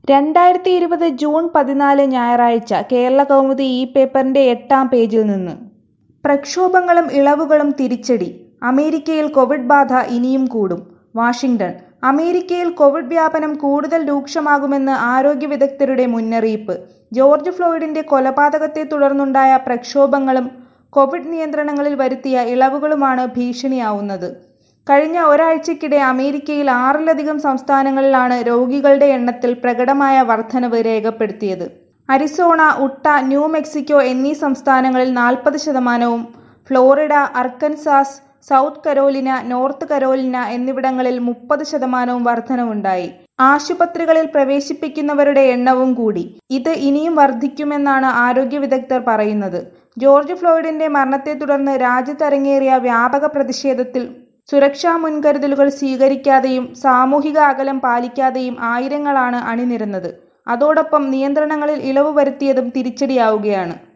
രണ്ടായിരത്തി ഇരുപത് ജൂൺ പതിനാല് ഞായറാഴ്ച കേരള കൗമുദി ഈ പേപ്പറിന്റെ എട്ടാം പേജിൽ നിന്ന് പ്രക്ഷോഭങ്ങളും ഇളവുകളും തിരിച്ചടി അമേരിക്കയിൽ കോവിഡ് ബാധ ഇനിയും കൂടും വാഷിംഗ്ടൺ അമേരിക്കയിൽ കോവിഡ് വ്യാപനം കൂടുതൽ രൂക്ഷമാകുമെന്ന് ആരോഗ്യ വിദഗ്ധരുടെ മുന്നറിയിപ്പ് ജോർജ് ഫ്ലോയിഡിന്റെ കൊലപാതകത്തെ തുടർന്നുണ്ടായ പ്രക്ഷോഭങ്ങളും കോവിഡ് നിയന്ത്രണങ്ങളിൽ വരുത്തിയ ഇളവുകളുമാണ് ഭീഷണിയാവുന്നത് കഴിഞ്ഞ ഒരാഴ്ചയ്ക്കിടെ അമേരിക്കയിൽ ആറിലധികം സംസ്ഥാനങ്ങളിലാണ് രോഗികളുടെ എണ്ണത്തിൽ പ്രകടമായ വർധനവ് രേഖപ്പെടുത്തിയത് അരിസോണ ഉട്ട ന്യൂ മെക്സിക്കോ എന്നീ സംസ്ഥാനങ്ങളിൽ നാൽപ്പത് ശതമാനവും Florida Arkansas South Carolina North Carolina എന്നിവിടങ്ങളിൽ മുപ്പത് ശതമാനവും വർധനവുണ്ടായി ആശുപത്രികളിൽ പ്രവേശിപ്പിക്കുന്നവരുടെ എണ്ണവും കൂടി ഇത് ഇനിയും വർദ്ധിക്കുമെന്നാണ് ആരോഗ്യ വിദഗ്ധർ പറയുന്നത് ജോർജ് ഫ്ലോയിഡിന്റെ മരണത്തെ തുടർന്ന് രാജ്യത്തരങ്ങേറിയ വ്യാപക പ്രതിഷേധത്തിൽ സുരക്ഷാ മുൻകരുതലുകൾ സ്വീകരിക്കാതെയും സാമൂഹിക അകലം പാലിക്കാതെയും ആയിരങ്ങളാണ് അണിനിരന്നത് അതോടൊപ്പം നിയന്ത്രണങ്ങളിൽ ഇളവ് വരുത്തിയതും തിരിച്ചടിയാവുകയാണ്